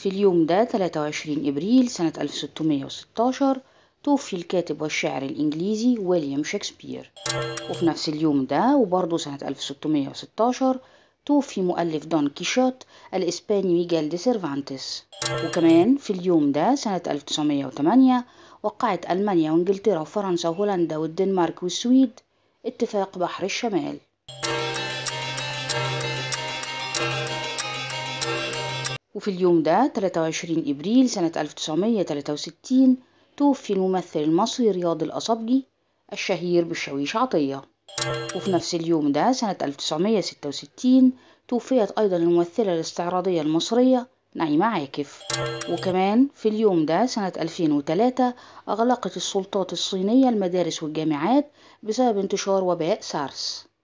في اليوم ده 23 إبريل سنة 1616 توفي الكاتب والشاعر الإنجليزي ويليام شكسبير وفي نفس اليوم ده وبرضه سنة 1616 توفي مؤلف دون كيشوت الإسباني ميغيل دي سيرفانتس وكمان في اليوم ده سنة 1908 وقعت ألمانيا وإنجلترا وفرنسا وهولندا والدنمارك والسويد اتفاق بحر الشمال وفي اليوم ده 23 إبريل سنة 1963 توفي الممثل المصري رياض الأصبجي الشهير بالشويش عطية وفي نفس اليوم ده سنة 1966 توفيت أيضا الممثلة الاستعراضية المصرية نعيمة عاكف وكمان في اليوم ده سنة 2003 أغلقت السلطات الصينية المدارس والجامعات بسبب انتشار وباء سارس